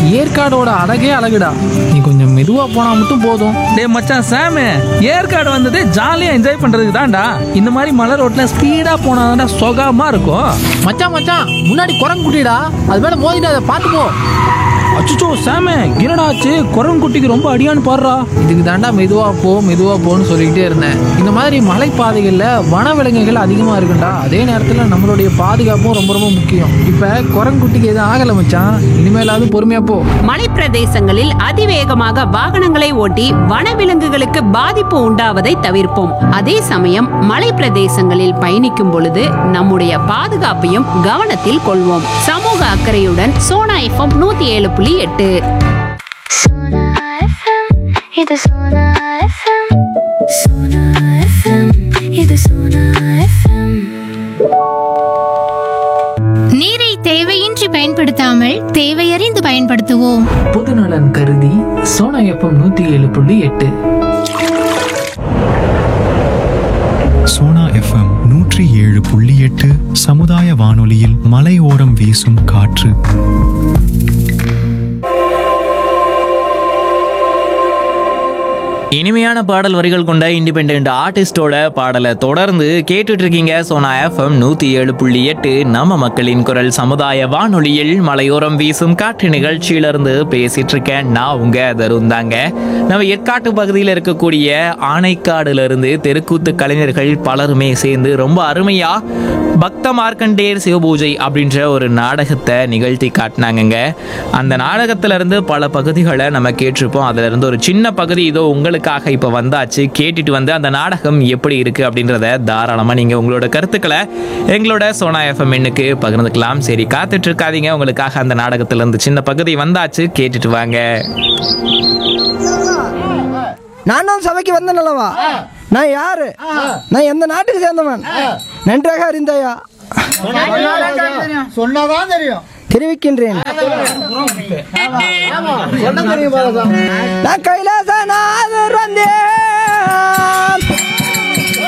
ஏற்காடோட அழகே அழகுடா நீ கொஞ்சம் மெதுவா போனா மட்டும் போதும் டேய் மச்சான் சாமு ஏற்காடு வந்தது ஜாலியா என்ஜாய் பண்றதுக்கு தான்டா இந்த மாதிரி மலை ரோட்ல ஸ்பீடா போனாதான்டா சுகமா இருக்கும் மச்சான் மச்சான் முன்னாடி குரங்கு குட்டிடா அது மேல மோதிடாத பார்த்து போ அச்சுச்சோ சாமு என்னடாச்சு குரங்குட்டிக்கு ரொம்ப அடியான்னு பாடுறா இதுக்கு தாண்டா மெதுவா போ மெதுவா போன்னு சொல்லிக்கிட்டே இருந்தேன் இந்த மாதிரி மலைப்பாதைகள்ல வனவிலங்குகள் அதிகமா இருக்குண்டா அதே நேரத்துல நம்மளுடைய பாதுகாப்பும் ரொம்ப ரொம்ப முக்கியம் இப்ப குரங்குட்டிக்கு எதுவும் ஆகல மச்சான் இனிமேலாவது பொறுமையா போ மலைப்பிரதேசங்களில் அதிவேகமாக வாகனங்களை ஓட்டி வனவிலங்குகளுக்கு பாதிப்பு உண்டாவதை தவிர்ப்போம் அதே சமயம் மலைப்பிரதேசங்களில் பயணிக்கும் பொழுது நம்முடைய பாதுகாப்பையும் கவனத்தில் கொள்வோம் சமூக அக்கறையுடன் சோனா எஃப்எம் நூத்தி ஏழு புள்ளி எட்டு Sona FM, இது Sona FM. Sona FM, இது Sona FM. நீரை தேவையின்றி பயன்படுத்தாமல் தேவையறிந்து பயன்படுத்துவோம் பொதுநலன் கருதி சோனா எஃப்எம் நூத்தி ஏழு புள்ளி எட்டு சோனா எஃப்எம் நூற்றி ஏழு புள்ளி எட்டு சமுதாய வானொலியில் மலையோரம் வீசும் காற்று இனிமையான பாடல் வரிகள் கொண்ட இண்டிபெண்ட் ஆர்டிஸ்டோட பாடலை தொடர்ந்து கேட்டுட்டு இருக்கீங்க சோனா எஃப்எம் நூத்தி ஏழு புள்ளி எட்டு நம்ம மக்களின் குரல் சமுதாய வானொலியில் மலையோரம் வீசும் காற்று நிகழ்ச்சியில இருந்து பேசிட்டு இருக்கேன் நான் உங்க தருண் தாங்க நம்ம ஏற்காட்டு பகுதியில் இருக்கக்கூடிய ஆனைக்காடுல இருந்து தெருக்கூத்து கலைஞர்கள் பலருமே சேர்ந்து ரொம்ப அருமையா பக்த மார்க்கண்டேயர் சிவபூஜை அப்படின்ற ஒரு நாடகத்தை நிகழ்த்தி காட்டினாங்கங்க அந்த நாடகத்துல இருந்து பல பகுதிகளை நம்ம கேட்டிருப்போம் அதுல இருந்து ஒரு சின்ன பகுதி இதோ உங்களுக்காக இப்போ வந்தாச்சு கேட்டுட்டு வந்து அந்த நாடகம் எப்படி இருக்கு அப்படின்றத தாராளமா நீங்க உங்களோட கருத்துக்களை எங்களோட சோனா எஃப்எம் எண்ணுக்கு பகிர்ந்துக்கலாம் சரி காத்துட்டு இருக்காதீங்க உங்களுக்காக அந்த நாடகத்துல இருந்து சின்ன பகுதி வந்தாச்சு கேட்டுட்டு வாங்க நானும் சபைக்கு வந்தேன் அல்லவா நான் யாரு நான் எந்த நாட்டுக்கு சேர்ந்தவன் நன்றாக அறிந்தாயா சொன்னாதான் தெரியும் தெரிவிக்கின்றேன் நான் கைலாசநாதர் வந்தேன்